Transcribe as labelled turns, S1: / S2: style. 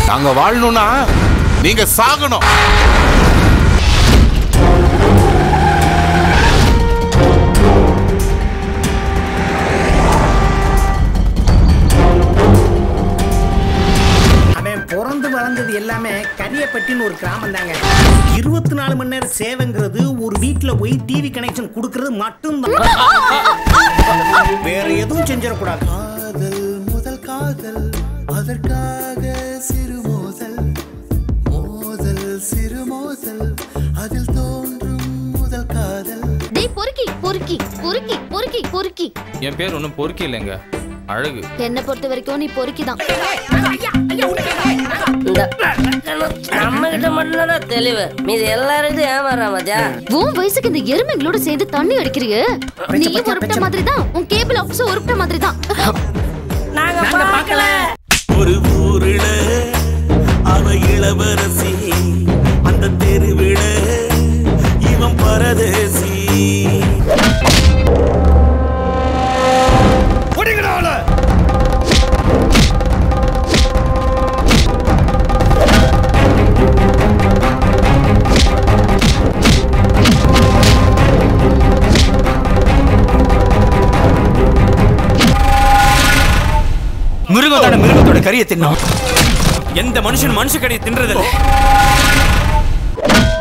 S1: நாங்க வாழணும்னா நீங்க சாகணும்
S2: அவன் பிறந்து வளர்ந்தது எல்லாமே கரியப்பட்டின்னு ஒரு கிராமம் தாங்க இருபத்தி நாலு மணி நேரம் சேவைங்கிறது ஒரு வீட்டுல போய் டிவி கனெக்ஷன் கொடுக்கறது மட்டும்தான் வேற எதுவும் செஞ்சிடக்கூடாது
S3: காதல் முதல் காதல் அதற்காக சிறு மோதல் மோதல் சிறு மோதல் அதில் தோன்றும் முதல் காதல்
S4: டேய் பொறுக்கி பொறுக்கி பொறுக்கி பொறுக்கி பொறுக்கி
S5: என் பேர் ஒன்றும் பொறுக்கி இல்லைங்க அழகு
S4: என்ன பொறுத்த வரைக்கும் நீ பொறுக்கிதான்
S6: நம்ம கிட்ட மட்டும்தான் தெளிவு மீது எல்லாருக்கிட்டும் ஏமாறான் பாத்தியா
S4: உன் வயசுக்கு இந்த எருமைங்களோட சேர்ந்து தண்ணி அடிக்கிறியே நீ உருப்பிட்ட மாதிரி தான் உன் கேபிள் ஆஃபீஸர் உருப்பிட்ட மாதிரி தான்
S6: நாங்க பார்க்கல
S3: ஒரு ஊருல அவ இளவரசி அந்த தெருவிட இவன் பரதேசி
S7: மிருகம் தானே மிருகத்தோட கறியை தின்னும் எந்த மனுஷன் மனுஷ கறியை தின்றதில்லை